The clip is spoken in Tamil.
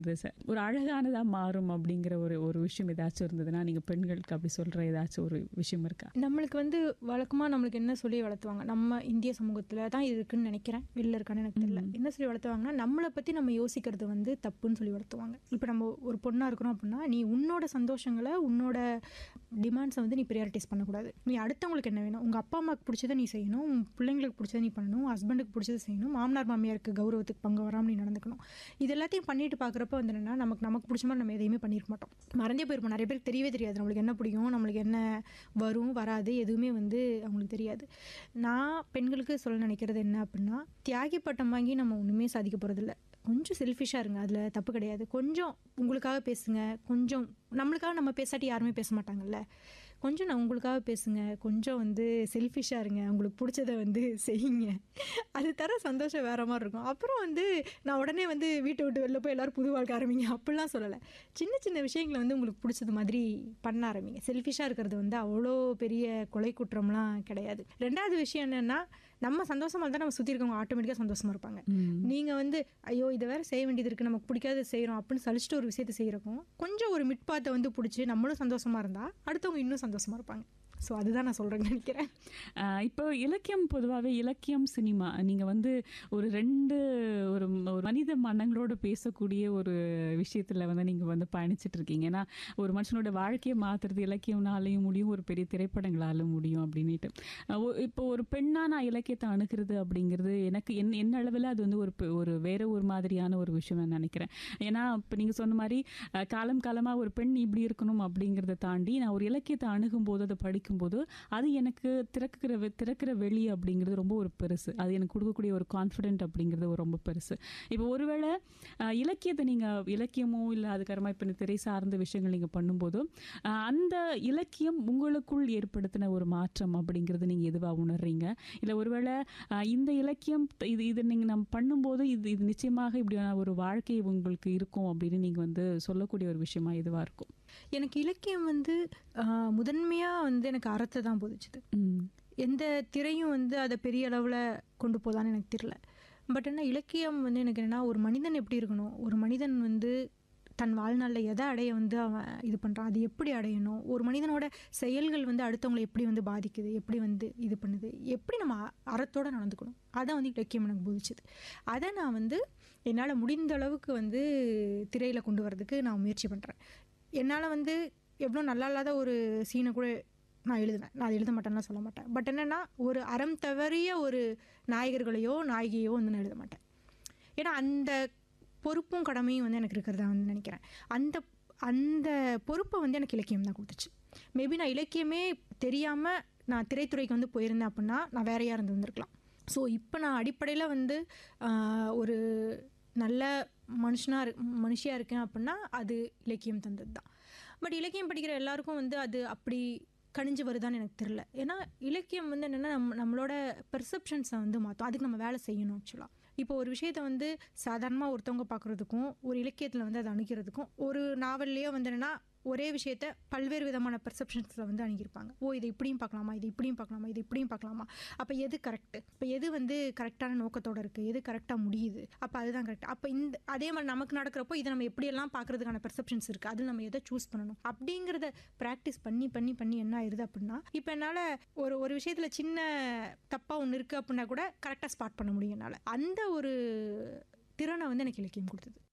இது சார் ஒரு அழகானதாக மாறும் அப்படிங்கிற ஒரு ஒரு விஷயம் ஏதாச்சும் இருந்ததுன்னா நீங்கள் பெண்களுக்கு அப்படி சொல்கிற ஏதாச்சும் ஒரு விஷயம் இருக்கா நம்மளுக்கு வந்து வழக்கமாக நம்மளுக்கு என்ன சொல்லி வளர்த்துவாங்க நம்ம இந்திய சமூகத்தில் தான் இது இருக்குன்னு நினைக்கிறேன் வெளில இருக்கான்னு எனக்கு தெரியல என்ன சொல்லி வளர்த்துவாங்கன்னா நம்மளை பற்றி நம்ம யோசிக்கிறது வந்து தப்புன்னு சொல்லி வளர்த்துவாங்க இப்போ நம்ம ஒரு பொண்ணாக இருக்கிறோம் அப்படின்னா நீ உன்னோட சந்தோஷங்களை உன்னோட டிமாண்ட்ஸை வந்து நீ ப்ரியாரிட்டிஸ் பண்ணக்கூடாது நீ அடுத்தவங்களுக்கு என்ன வேணும் உங்கள் அப்பா அம்மாவுக்கு பிடிச்சதை நீ செய்யணும் உன் பிள்ளைங்களுக்கு பிடிச்சதை நீ பண்ணணும் ஹஸ்பண்டுக்கு பிடிச்சதை செய்யணும் மாமனார் மாமியாருக்கு கௌரவத்துக்கு பங்கு வராமல் நீ நடந்துக்கணும் இது எல்லாத்தையும் பண்ணிட்டு பார்க்குறப்ப வந்து என்னன்னா நமக்கு நமக்கு பிடிச்ச மாதிரி நம்ம எதையுமே பண்ணியிருக்க மாட்டோம் மறந்தே போயிருப்போம் நிறைய பேருக்கு தெரியவே தெரியாது நம்மளுக்கு என்ன பிடிக்கும் நம்மளுக்கு என்ன வரும் வராது எதுவுமே வந்து அவங்களுக்கு தெரியாது நான் பெண்களுக்கு சொல்ல நினைக்கிறது என்ன அப்படின்னா தியாகி பட்டம் வாங்கி நம்ம ஒன்றுமே சாதிக்க போகிறதில்ல கொஞ்சம் செல்ஃபிஷாக இருங்க அதில் தப்பு கிடையாது கொஞ்சம் உங்களுக்காக பேசுங்க கொஞ்சம் நம்மளுக்காக நம்ம பேசாட்டி யாருமே பேச மாட்டாங்கல்ல கொஞ்சம் நான் உங்களுக்காக பேசுங்க கொஞ்சம் வந்து செல்ஃபிஷாக இருங்க உங்களுக்கு பிடிச்சத வந்து செய்யுங்க அது தர சந்தோஷம் வேற மாதிரி இருக்கும் அப்புறம் வந்து நான் உடனே வந்து வீட்டை விட்டு வெளில போய் எல்லாரும் புது வாழ்க்கை ஆரம்பிங்க அப்படிலாம் சொல்லலை சின்ன சின்ன விஷயங்களை வந்து உங்களுக்கு பிடிச்சது மாதிரி பண்ண ஆரம்பிங்க செல்ஃபிஷாக இருக்கிறது வந்து அவ்வளோ பெரிய கொலை குற்றம்லாம் கிடையாது ரெண்டாவது விஷயம் என்னென்னா நம்ம சந்தோஷமா இருந்தால் நம்ம சுற்றி இருக்கவங்க ஆட்டோமேட்டிக்காக சந்தோஷமா இருப்பாங்க நீங்கள் வந்து ஐயோ இதை வேற செய்ய வேண்டியது இருக்குது நமக்கு பிடிக்காத செய்கிறோம் அப்படின்னு சலிச்சுட்டு ஒரு விஷயத்தை செய்கிறக்கும் கொஞ்சம் ஒரு மிட்பாத்தை வந்து பிடிச்சி நம்மளும் சந்தோஷமா இருந்தால் அடுத்தவங்க இன்னும் சந்தோஷமா இருப்பாங்க ஸோ அதுதான் நான் சொல்கிறேன்னு நினைக்கிறேன் ஆஹ் இப்போ இலக்கியம் பொதுவாகவே இலக்கியம் சினிமா நீங்கள் வந்து ஒரு ரெண்டு ஒரு ஒரு மனித மனங்களோடு பேசக்கூடிய ஒரு விஷயத்தில் வந்து நீங்கள் வந்து பயணிச்சுட்டு இருக்கீங்க ஏன்னா ஒரு மனுஷனோட வாழ்க்கையை மாற்றுறது இலக்கியம்னாலையும் முடியும் ஒரு பெரிய திரைப்படங்களாலும் முடியும் அப்படின்ட்டு ஆஹ் ஒ- இப்போ ஒரு பெண்ணாக நான் இலக்கியத்தை அணுகிறது அப்படிங்கிறது எனக்கு என் என் அளவில் அது வந்து ஒரு பெ- ஒரு வேற ஒரு மாதிரியான ஒரு விஷயம் நான் நினைக்கிறேன் ஏன்னா இப்போ நீங்கள் சொன்ன மாதிரி ஆஹ் காலம் காலமாக ஒரு பெண் இப்படி இருக்கணும் அப்படிங்கிறத தாண்டி நான் ஒரு இலக்கியத்தை அணுகும் போது அதை படிக்கும்போது அது எனக்கு திறக்கிற வெ- திறக்கிற வெளி அப்படிங்கிறது ரொம்ப ஒரு பெருசு அது எனக்கு கொடுக்கக்கூடிய ஒரு கான்ஃபிடென்ட் அப்படிங்கிறது ஒரு ரொம்ப பெருசு இப்போ ஒருவேளை ஆஹ், இலக்கியத்தை நீங்கள் இலக்கியமோ இல்லை அதுக்கப்புறமா இப்போ திரை சார்ந்த விஷயங்கள் நீங்கள் பண்ணும்போது ஆஹ், அந்த இலக்கியம் உங்களுக்குள் ஏற்படுத்தின ஒரு மாற்றம் அப்படிங்கிறது நீங்கள் எதுவாக உணர்றீங்க இல்லை ஒருவேளை ஆஹ், இந்த இலக்கியம் த- இது இது நீங்கள் நம்ம பண்ணும்போது இது இது நிச்சயமாக இப்படியான ஒரு வாழ்க்கை உங்களுக்கு இருக்கும் அப்படின்னு நீங்கள் வந்து சொல்லக்கூடிய ஒரு விஷயமா எதுவாக இருக்கும் எனக்கு இலக்கியம் வந்து முதன்மையாக வந்து எனக்கு அறத்தை தான் போதிச்சுது ம் எந்த திரையும் வந்து அதை பெரிய அளவில் கொண்டு போதான்னு எனக்கு தெரியல பட் என்ன இலக்கியம் வந்து எனக்கு என்னன்னா ஒரு மனிதன் எப்படி இருக்கணும் ஒரு மனிதன் வந்து தன் வாழ்நாளில் எதை அடைய வந்து அவன் இது பண்ணுறான் அது எப்படி அடையணும் ஒரு மனிதனோட செயல்கள் வந்து அடுத்தவங்களை எப்படி வந்து பாதிக்குது எப்படி வந்து இது பண்ணுது எப்படி நம்ம அ- அறத்தோட நடந்துக்கணும் அதான் வந்து இலக்கியம் எனக்கு போதிச்சுது அதை நான் வந்து என்னால் முடிந்த அளவுக்கு வந்து திரையில் கொண்டு வரதுக்கு நான் முயற்சி பண்ணுறேன் என்னால் வந்து எவ்வளோ நல்லா இல்லாத ஒரு சீனை கூட நான் எழுதுவேன் நான் அதை எழுத மாட்டேன்லாம் சொல்ல மாட்டேன் பட் என்னென்னா ஒரு அறம் தவறிய ஒரு நாயகர்களையோ நாயகியோ வந்து நான் எழுத மாட்டேன் ஏன்னா அந்த பொறுப்பும் கடமையும் வந்து எனக்கு இருக்கிறதா வந்து நினைக்கிறேன் அந்த அந்த பொறுப்பை வந்து எனக்கு இலக்கியம் தான் கொடுத்துச்சு மேபி நான் இலக்கியமே தெரியாமல் நான் திரைத்துறைக்கு வந்து போயிருந்தேன் அப்படின்னா நான் வேறையாக இருந்து வந்திருக்கலாம் ஸோ இப்போ நான் அடிப்படையில் வந்து ஆஹ், ஒரு நல்ல மனுஷனாக இரு மனுஷியாக இருக்கேன் அப்படின்னா அது இலக்கியம் தந்தது தான் பட் இலக்கியம் படிக்கிற எல்லாருக்கும் வந்து அது அப்படி கணிஞ்சு வருதான்னு எனக்கு தெரில ஏன்னா இலக்கியம் வந்து என்னென்னா நம்ம நம்மளோட பெர்செப்ஷன்ஸை வந்து மாற்றும் அதுக்கு நம்ம வேலை செய்யணும் ஆக்சுவலாக இப்போ ஒரு விஷயத்தை வந்து சாதாரணமாக ஒருத்தவங்க பார்க்குறதுக்கும் ஒரு இலக்கியத்தில் வந்து அதை அணுகிறதுக்கும் ஒரு நாவல்லையோ வந்து என்னென்னா ஒரே விஷயத்த பல்வேறு விதமான பெர்செப்ஷன்ஸில் வந்து அணுகியிருப்பாங்க ஓ இதை இப்படியும் பார்க்கலாமா இது இப்படியும் பார்க்கலாமா இது இப்படியும் பார்க்கலாமா அப்போ எது கரெக்ட் இப்போ எது வந்து கரெக்டான நோக்கத்தோட இருக்குது எது கரெக்டாக முடியுது அப்போ அதுதான் கரெக்ட் அப்போ இந்த அதே மாதிரி நமக்கு நடக்கிறப்போ இதை நம்ம எப்படியெல்லாம் பார்க்கறதுக்கான பெர்செப்ஷன்ஸ் இருக்குது அதில் நம்ம எதை சூஸ் பண்ணணும் அப்படிங்கிறத ப்ராக்டிஸ் பண்ணி பண்ணி பண்ணி என்ன ஆயிருது அப்படின்னா இப்போ என்னால் ஒரு ஒரு விஷயத்தில் சின்ன தப்பாக ஒன்று இருக்குது அப்படின்னா கூட கரெக்டாக ஸ்பாட் பண்ண முடியும் என்னால் அந்த ஒரு திறனை வந்து எனக்கு இலக்கியம் கொடுத்தது